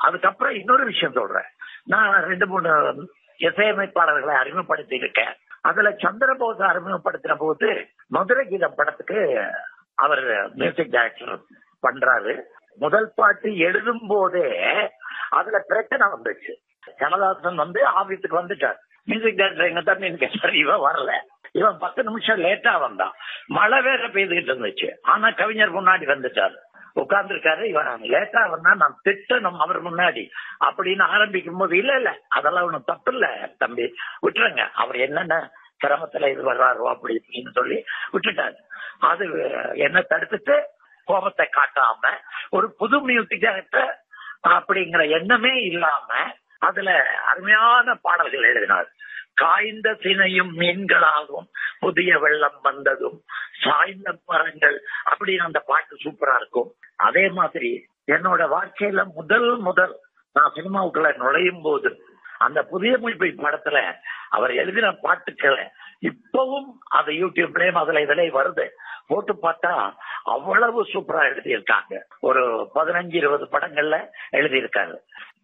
அதுக்கப்புறம் இன்னொரு விஷயம் சொல்றேன் நான் ரெண்டு மூணு இசையமைப்பாளர்களை அறிமுகப்படுத்தி இருக்கேன் அதுல சந்திரபோஸ் அறிமுகப்படுத்தின போது மதுரை கீதம் படத்துக்கு அவர் மியூசிக் டைரக்டர் பண்றாரு முதல் பாட்டு எழுதும் போதே அதுல பிரச்சனை வந்துச்சு கமலஹாசன் வந்து ஆபீஸுக்கு வந்துட்டார் மியூசிக் டைரக்டர் எங்க தம்பி கேட்டார் இவன் வரல இவன் பத்து நிமிஷம் லேட்டா வந்தான் மழை வேற பெய்துகிட்டு இருந்துச்சு ஆனா கவிஞர் முன்னாடி வந்துட்டாரு உட்கார்ந்து இருக்காரு இவன் லேட்டா வந்தா நான் திட்டணும் அவர் முன்னாடி அப்படின்னு ஆரம்பிக்கும் போது இல்ல இல்ல அதெல்லாம் ஒண்ணும் தப்பு இல்ல தம்பி விட்டுருங்க அவர் என்னென்ன சிரமத்துல இது வர்றாரோ அப்படி இப்படின்னு சொல்லி விட்டுட்டாரு அது என்ன தடுத்துட்டு கோபத்தை காட்டாம ஒரு புது மியூசிக் டைரக்டர் அப்படிங்கிற எண்ணமே இல்லாம அதுல அருமையான பாடல்கள் எழுதினார் காய்ந்த சினையும் மீன்களாகும் புதிய வெள்ளம் வந்ததும் சாய்ந்த மரங்கள் அப்படின்னு அந்த பாட்டு சூப்பரா இருக்கும் அதே மாதிரி என்னோட வாழ்க்கையில முதல் முதல் நான் சினிமாவுக்குள்ள நுழையும் போது அந்த புதிய மொழிப்பை படத்துல அவர் எழுதின பாட்டுக்களை இப்பவும் அது யூடியூப்லயும் அதுல இதுலயும் வருது போட்டு பார்த்தா அவ்வளவு சூப்பரா எழுதியிருக்காங்க ஒரு பதினஞ்சு இருபது படங்கள்ல எழுதியிருக்காரு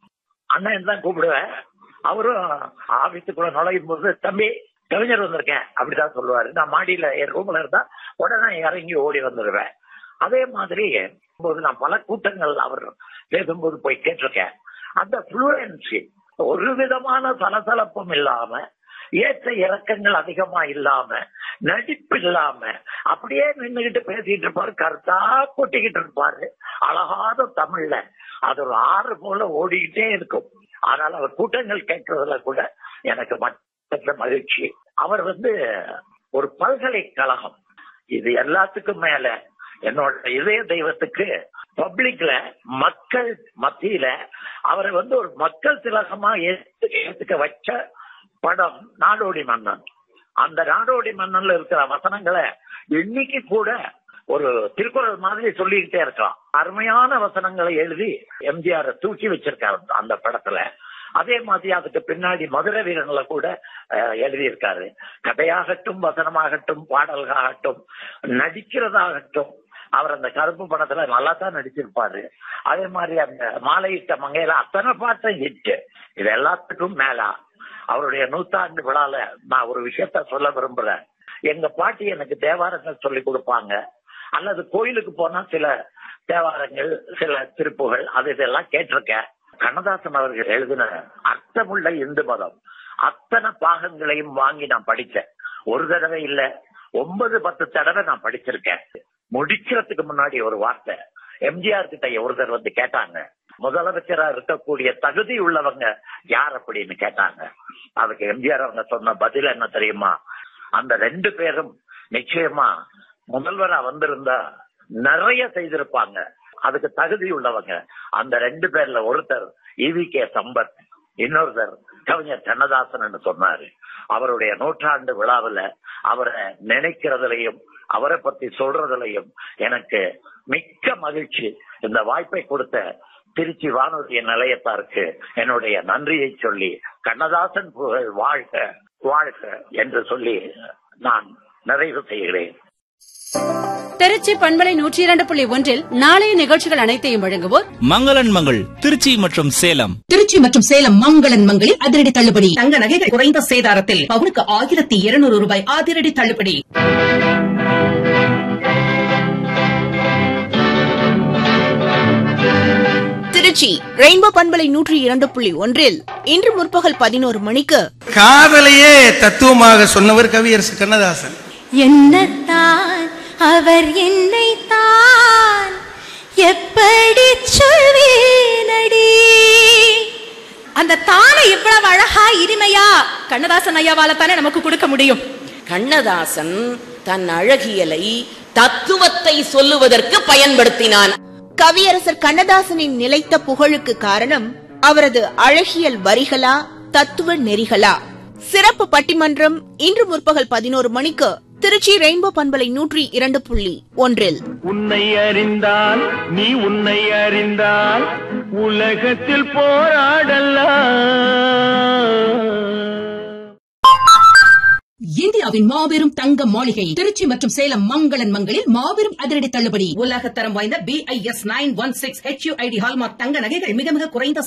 அண்ணன் தான் கூப்பிடுவேன் அவரும் ஆபீஸுக்குள்ள நுழையும் போது தம்பி கவிஞர் வந்திருக்கேன் அப்படிதான் சொல்லுவாரு நான் மாடியில என் ரூம்ல இருந்தா உடனே இறங்கி ஓடி வந்துடுவேன் அதே மாதிரி போது நான் பல கூட்டங்கள் அவர் பேசும்போது போய் கேட்டிருக்கேன் அந்த புளூரன்சி ஒரு விதமான சலசலப்பும் இல்லாம ஏற்ற இறக்கங்கள் அதிகமா இல்லாம நடிப்பு இல்லாம அப்படியே நின்னுகிட்டு பேசிட்டு இருப்பாரு கருத்தா கொட்டிக்கிட்டு இருப்பாரு அழகாத தமிழ்ல அது ஒரு ஆறு போல ஓடிக்கிட்டே இருக்கும் ஆனால் அவர் கூட்டங்கள் கேட்கறதுல கூட எனக்கு மற்ற மகிழ்ச்சி அவர் வந்து ஒரு பல்கலைக்கழகம் இது எல்லாத்துக்கும் மேல என்னோட இதய தெய்வத்துக்கு பப்ளிக்ல மக்கள் மத்தியில அவரை வந்து ஒரு மக்கள் திலகமா ஏத்துக்க வச்ச படம் நாடோடி மன்னன் அந்த நாடோடி மன்னன்ல இருக்கிற வசனங்களை இன்னைக்கு கூட ஒரு திருக்குறள் மாதிரி சொல்லிக்கிட்டே இருக்கலாம் அருமையான வசனங்களை எழுதி எம்ஜிஆர் தூக்கி வச்சிருக்காரு அந்த படத்துல அதே மாதிரி அதுக்கு பின்னாடி மதுரை வீரன்ல கூட எழுதியிருக்காரு கதையாகட்டும் வசனமாகட்டும் பாடல்களாகட்டும் நடிக்கிறதாகட்டும் அவர் அந்த கருப்பு படத்துல நல்லா தான் நடிச்சிருப்பாரு அதே மாதிரி அந்த மாலையிட்ட மங்கையில அத்தனை பாட்டும் ஹிட் இது எல்லாத்துக்கும் மேலா அவருடைய நூத்தாண்டு விழால நான் ஒரு விஷயத்த சொல்ல விரும்புறேன் எங்க பாட்டி எனக்கு தேவாரங்கள் சொல்லி கொடுப்பாங்க அல்லது கோயிலுக்கு போனா சில தேவாரங்கள் சில திருப்புகள் அது இதெல்லாம் கேட்டிருக்கேன் கண்ணதாசன் அவர்கள் எழுதின அர்த்தமுள்ள இந்து மதம் அத்தனை பாகங்களையும் வாங்கி நான் படிச்சேன் ஒரு தடவை இல்ல ஒன்பது பத்து தடவை நான் படிச்சிருக்கேன் முடிக்கிறதுக்கு முன்னாடி ஒரு வார்த்தை எம்ஜிஆர் கிட்ட ஒருத்தர் வந்து கேட்டாங்க முதலமைச்சரா இருக்கக்கூடிய தகுதி உள்ளவங்க யார் அப்படின்னு கேட்டாங்க அதுக்கு எம்ஜிஆர் அவங்க சொன்ன பதில் என்ன தெரியுமா அந்த ரெண்டு பேரும் நிச்சயமா முதல்வரா வந்திருந்தா நிறைய செய்திருப்பாங்க அதுக்கு தகுதி உள்ளவங்க அந்த ரெண்டு பேர்ல ஒருத்தர் இவி கே சம்பத் இன்னொருத்தர் கவிஞர் கண்ணதாசன் சொன்னாரு அவருடைய நூற்றாண்டு விழாவில் அவரை நினைக்கிறதுலையும் அவரை பத்தி சொல்றதுலையும் எனக்கு மிக்க மகிழ்ச்சி இந்த வாய்ப்பை கொடுத்த திருச்சி வானொலி நிலையத்தாருக்கு என்னுடைய நன்றியை சொல்லி கண்ணதாசன் புகழ் வாழ்க வாழ்க என்று சொல்லி நான் நிறைவு செய்கிறேன் திருச்சி பண்பலை நூற்றி இரண்டு புள்ளி ஒன்றில் நாளைய நிகழ்ச்சிகள் அனைத்தையும் வழங்குவோர் மங்களன் மங்கள் திருச்சி மற்றும் சேலம் திருச்சி மற்றும் சேலம் மங்களன் மங்களில் அதிரடி தள்ளுபடி தங்க நகைகள் குறைந்த சேதாரத்தில் பவுனுக்கு ஆயிரத்தி இருநூறு ரூபாய் அதிரடி தள்ளுபடி திருச்சி ரெயின்போ பண்பலை நூற்றி இரண்டு புள்ளி ஒன்றில் இன்று முற்பகல் பதினோரு மணிக்கு காதலையே தத்துவமாக சொன்னவர் கவியரசு கண்ணதாசன் என்னத்தான் அவர் என்னைத்தான் எப்படி சொல்வேனடி அந்த தானை இவ்வளவு அழகா இனிமையா கண்ணதாசன் ஐயாவால தானே நமக்கு கொடுக்க முடியும் கண்ணதாசன் தன் அழகியலை தத்துவத்தை சொல்லுவதற்கு பயன்படுத்தினான் கவியரசர் கண்ணதாசனின் நிலைத்த புகழுக்கு காரணம் அவரது அழகியல் வரிகளா தத்துவ நெறிகளா சிறப்பு பட்டிமன்றம் இன்று முற்பகல் பதினோரு மணிக்கு திருச்சி ரெயின்போ பண்பலை நூற்றி இரண்டு புள்ளி ஒன்றில் உன்னை அறிந்தால் நீ உன்னை அறிந்தால் உலகத்தில் போராடலாம் இந்தியாவின் மாபெரும் தங்க மாளிகை திருச்சி மற்றும் சேலம் மங்களன் மங்களில் மாபெரும் அதிரடி தள்ளுபடி உலக தரம் வாய்ந்த B I S nine one six H hallmark தங்க நகைகள் மிக மிக குறைந்த